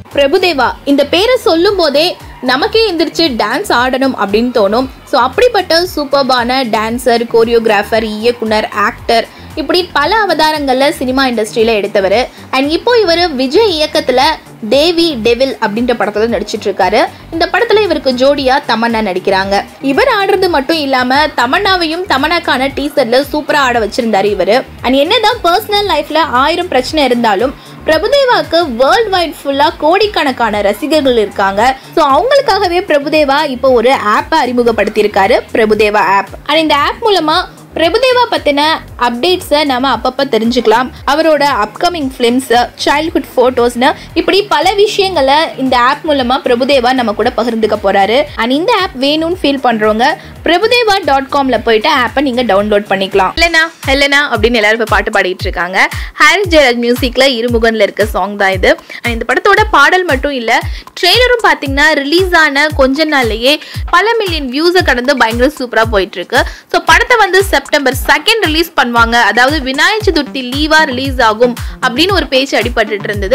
பிரபுதேவா இந்த பேரை சொல்லும் போதே நமக்கே எந்திரிச்சு டான்ஸ் ஆடணும் அப்படின்னு தோணும் ஸோ அப்படிப்பட்ட சூப்பர்பான டான்சர் கோரியோகிராஃபர் இயக்குனர் ஆக்டர் இப்படி பல அவதாரங்களில் சினிமா இண்டஸ்ட்ரியில் எடுத்தவர் அண்ட் இப்போ இவர் விஜய் இயக்கத்தில் தேவி டெவில் அப்படின்ற படத்துல நடிச்சிட்டு இருக்காரு இந்த படத்துல இவருக்கு ஜோடியா தமன்னா நடிக்கிறாங்க இவர் ஆடுறது மட்டும் இல்லாம தமன்னாவையும் தமன்னாக்கான டீசர்ல சூப்பரா ஆட வச்சிருந்தாரு இவரு அண்ட் என்னதான் பர்சனல் லைஃப்ல ஆயிரம் பிரச்சனை இருந்தாலும் பிரபுதேவாக்கு வேர்ல்ட் வைட் ஃபுல்லா கோடிக்கணக்கான ரசிகர்கள் இருக்காங்க ஸோ அவங்களுக்காகவே பிரபுதேவா இப்போ ஒரு ஆப்பை அறிமுகப்படுத்தியிருக்காரு பிரபுதேவா ஆப் அண்ட் இந்த ஆப் மூலமா பிரபுதேவா பத்தின அப்டேட்ஸை நம்ம அப்பப்போ தெரிஞ்சுக்கலாம் அவரோட அப்கமிங் ஃபிலிம்ஸ் சைல்ட்ஹுட் ஃபோட்டோஸ்னு இப்படி பல விஷயங்களை இந்த ஆப் மூலமா பிரபுதேவா நம்ம கூட பகிர்ந்துக்க போறாரு அண்ட் இந்த ஆப் வேணும்னு ஃபீல் பண்றவங்க பிரபுதேவா டாட் காம்ல போயிட்டு ஆப்பை நீங்க டவுன்லோட் பண்ணிக்கலாம் ஹெலனா ஹெலனா அப்படின்னு எல்லாரும் இப்போ பாட்டு பாடிட்டு இருக்காங்க ஹாரிஸ் ஜெயராஜ் மியூசிக்ல இருமுகன்ல இருக்க சாங் தான் இது And இந்த படத்தோட பாடல் மட்டும் இல்ல ட்ரெய்லரும் பாத்தீங்கன்னா ரிலீஸ் ஆன கொஞ்ச நாள்லயே பல மில்லியன் வியூஸை கடந்து பயங்கர சூப்பரா போயிட்டு இருக்கு ஸோ படத்தை வந்து செப்டம்பர் செகண்ட் ரிலீஸ் பண்ணுவாங்க அதாவது விநாயகர் சதுர்த்தி லீவா ரிலீஸ் ஆகும் அப்படின்னு ஒரு பேச்சு அடிபட்டுட்டு இருந்தது